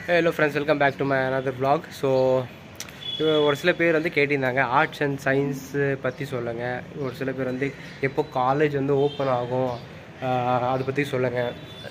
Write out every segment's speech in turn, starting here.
hello friends welcome back to my another vlog so ஒரு சில பேர் வந்து கேட்டிருந்தாங்க ஆர்ட்ஸ் அண்ட் சயின்ஸு பற்றி சொல்லுங்கள் ஒரு சில பேர் வந்து எப்போ காலேஜ் வந்து ஓப்பன் ஆகும் ஆஹ் அதை பற்றி சொல்லுங்கள்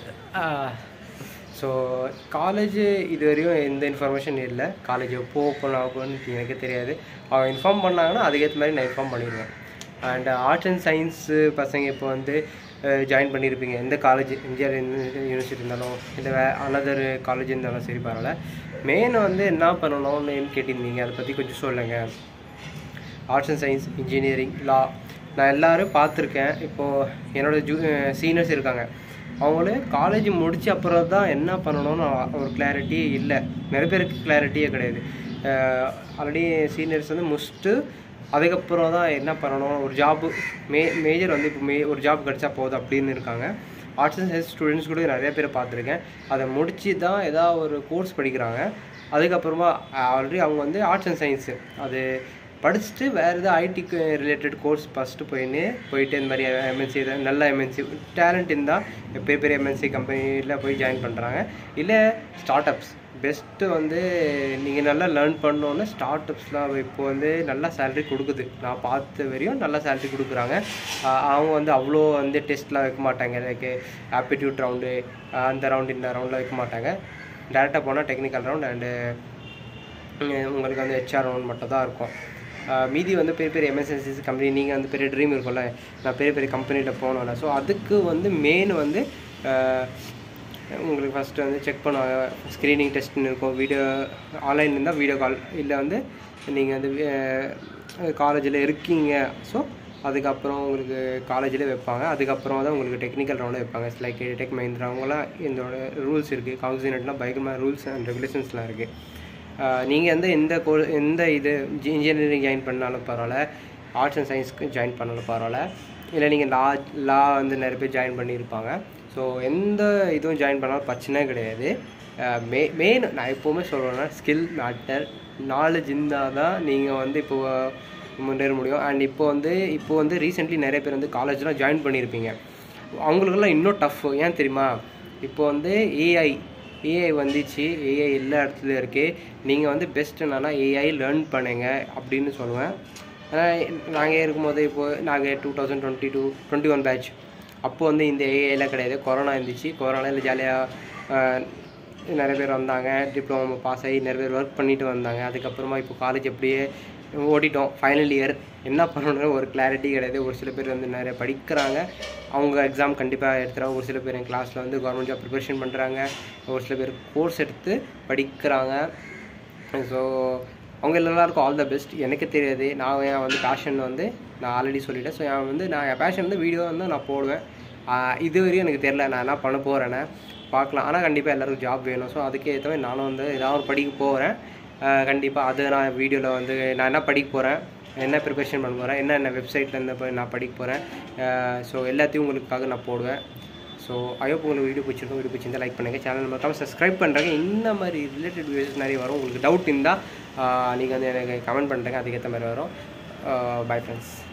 ஸோ காலேஜ் இது வரையும் எந்த இன்ஃபர்மேஷன் இல்லை காலேஜ் எப்போ ஓப்பன் ஆகும்னு எனக்கு தெரியாது அவங்க இன்ஃபார்ம் பண்ணாங்கன்னா அதுக்கேற்ற மாதிரி நான் இன்ஃபார்ம் பண்ணிடுவேன் அண்ட் ஆர்ட்ஸ் அண்ட் சயின்ஸு பசங்க இப்போ வந்து ஜாயின் பண்ணியிருப்பீங்க எந்த காலேஜ் எம்ஜிஆர் யூனிவர்சிட்டி இருந்தாலும் இல்லை வே அனதர் காலேஜ் இருந்தாலும் சரி பரவாயில்ல மெயின் வந்து என்ன பண்ணணும்னு கேட்டிருந்தீங்க அதை பற்றி கொஞ்சம் சொல்லுங்கள் arts and science engineering law நான் எல்லாரும் பார்த்துருக்கேன் இப்போது என்னோட ஜூ சீனியர்ஸ் இருக்காங்க அவங்களே காலேஜ் முடிச்ச அப்புறம் தான் என்ன பண்ணணும்னு ஒரு கிளாரிட்டியே இல்லை நிறைய பேருக்கு கிளாரிட்டியே கிடையாது ஆல்ரெடி சீனியர்ஸ் வந்து முடிச்சுட்டு அதுக்கப்புறம் தான் என்ன பண்ணணும் ஒரு ஜாப்பு மே மேஜர் வந்து இப்போ மே ஒரு ஜாப் கிடச்சா போதும் அப்படின்னு இருக்காங்க ஆர்ட்ஸ் அண்ட் சயின்ஸ் ஸ்டூடெண்ட்ஸ் கூட நிறைய பேரை பார்த்துருக்கேன் அதை முடிச்சு தான் ஏதாவது ஒரு கோர்ஸ் படிக்கிறாங்க அதுக்கப்புறமா ஆல்ரெடி அவங்க வந்து ஆர்ட்ஸ் அண்ட் சயின்ஸு அது படிச்சுட்டு வேறு எதாவது ஐடிக்கு ரிலேட்டட் கோர்ஸ் ஃபஸ்ட்டு போயின்னு போயிட்டு இந்த மாதிரி எம்என்சி நல்ல எம்என்சி டேலண்ட் இருந்தால் பெரிய பெரிய எம்என்சி கம்பெனியில் போய் ஜாயின் பண்ணுறாங்க இல்லை ஸ்டார்ட் அப்ஸ் பெஸ்ட்டு வந்து நீங்கள் நல்லா லேர்ன் பண்ணோன்னே ஸ்டார்ட் அப்ஸ்லாம் இப்போ வந்து நல்லா சேலரி கொடுக்குது நான் பார்த்த வரையும் நல்லா சேலரி கொடுக்குறாங்க ஆஹ் அவங்க வந்து அவ்வளோ வந்து டெஸ்ட்லாம் வைக்க மாட்டாங்க லைக் ஆப்டிடியூட் ரவுண்டு அந்த ரவுண்டு இந்த ரவுண்டில் வைக்க மாட்டாங்க டேரெக்டாக போனால் டெக்னிக்கல் ரவுண்ட் அண்டு உங்களுக்கு வந்து ஹெச்ஆர் ரவுண்ட் மட்டும் தான் இருக்கும் ஆஹ் மீதி வந்து பெரிய பெரிய எம்எஸ்என்சிஸ் கம்பெனி நீங்கள் வந்து பெரிய ட்ரீம் இருக்கும்ல நான் பெரிய பெரிய கம்பெனியில் போகணும்ல ஸோ அதுக்கு வந்து மெயின் வந்து ஆஹ் உங்களுக்கு ஃபஸ்ட்டு வந்து செக் பண்ணுவாங்க ஸ்க்ரீனிங் டெஸ்ட்னு இருக்கும் வீடியோ ஆன்லைன் இருந்தால் வீடியோ கால் இல்லை வந்து நீங்கள் வந்து காலேஜில் இருக்கீங்க ஸோ அதுக்கப்புறம் உங்களுக்கு காலேஜில் வைப்பாங்க அதுக்கப்புறம் தான் உங்களுக்கு டெக்னிக்கல் ரவுண்டில் வைப்பாங்க லைக் டெக் மஹிந்திரா அவங்களாம் இதோட ரூல்ஸ் இருக்குது கான்சினட்லாம் பயங்கரமாக ரூல்ஸ் அண்ட் ரெகுலேஷன்ஸ்லாம் இருக்குது நீங்கள் வந்து எந்த கோ எந்த இது இன்ஜினியரிங் ஜாயின் பண்ணாலும் பரவாயில்ல ஆர்ட்ஸ் அண்ட் சயின்ஸ்க்கு ஜாயின் பண்ணாலும் பரவாயில்ல இல்லை நீங்கள் லா லா வந்து நிறைய பேர் ஜாயின் பண்ணியிருப்பாங்க ஸோ எந்த இதுவும் ஜாயின் பண்ணாலும் பிரச்சனை கிடையாது மெ மெயின் நான் எப்போவுமே சொல்கிறேன்னா ஸ்கில் மேட்டர் நாலேஜ் இருந்தால் தான் நீங்கள் வந்து இப்போ முன்னேற முடியும் அண்ட் இப்போ வந்து இப்போ வந்து ரீசெண்ட்லி நிறைய பேர் வந்து காலேஜ்லாம் ஜாயின் பண்ணியிருப்பீங்க அவங்களுக்கெல்லாம் இன்னும் டஃப் ஏன் தெரியுமா இப்போ வந்து ஏஐ ஏஐ வந்துச்சு ஏஐ எல்லா இடத்துலையும் இருக்குது நீங்கள் வந்து பெஸ்ட் என்னன்னா ஏஐ லேர்ன் பண்ணுங்க அப்படின்னு சொல்லுவேன் நாங்கள் இருக்கும்போது இப்போது நாங்கள் two thousand twenty two twenty one batch அப்போது வந்து இந்த ஏஐலாம் கிடையாது கொரோனா இருந்துச்சு கொரோனாவில் ஜாலியாக நிறைய பேர் வந்தாங்க டிப்ளமோ பாஸ் ஆகி நிறைய பேர் ஒர்க் பண்ணிட்டு வந்தாங்க அதுக்கப்புறமா இப்போ காலேஜ் அப்படியே ஓடிட்டோம் ஃபைனல் இயர் என்ன பண்ணணும்னு ஒரு கிளாரிட்டி கிடையாது ஒரு சில பேர் வந்து நிறைய படிக்கிறாங்க அவங்க எக்ஸாம் கண்டிப்பாக எடுத்துகிறாங்க ஒரு சில பேர் என் கிளாஸில் வந்து கவர்மெண்ட் ஜாப் ப்ரிப்பரேஷன் பண்ணுறாங்க ஒரு சில பேர் கோர்ஸ் எடுத்து படிக்கிறாங்க ஸோ அவங்க எல்லாருக்கும் ஆல் த பெஸ்ட் எனக்கு தெரியாது நான் என் வந்து பேஷன் வந்து நான் ஆல்ரெடி சொல்லிட்டேன் ஸோ என் வந்து நான் என் பேஷன் வந்து வீடியோ வந்து நான் போடுவேன் இது வரையும் எனக்கு தெரில நான் என்ன பண்ண போகிறேன்னு பார்க்கலாம் ஆனால் கண்டிப்பாக எல்லாருக்கும் ஜாப் வேணும் ஸோ அதுக்கு ஏற்ற மாதிரி நானும் வந்து ஏதாவது ஒரு படிக்க போகிறேன் கண்டிப்பாக அது நான் வீடியோவில் வந்து நான் என்ன படிக்க போகிறேன் என்ன ப்ரிப்பரேஷன் பண்ண போகிறேன் என்னென்ன வெப்சைட்லேருந்து போய் நான் படிக்க போகிறேன் ஸோ எல்லாத்தையும் உங்களுக்காக நான் போடுவேன் ஸோ ஐயோப் உங்களுக்கு வீடியோ பிடிச்சிருக்கும் வீடியோ பிடிச்சிருந்தா லைக் பண்ணுங்கள் சேனல் மறக்காமல் சப்ஸ்கிரைப் பண்ணுறாங்க இந்த மாதிரி ரிலேட்டட் வீடியோஸ் நிறைய வரும் உங்களுக்கு டவுட் இருந்தால் நீங்கள் வந்து எனக்கு கமெண்ட் பண்ணுறேங்க அதுக்கேற்ற மாதிரி வரும் பை ஃப்ரெண்ட்ஸ்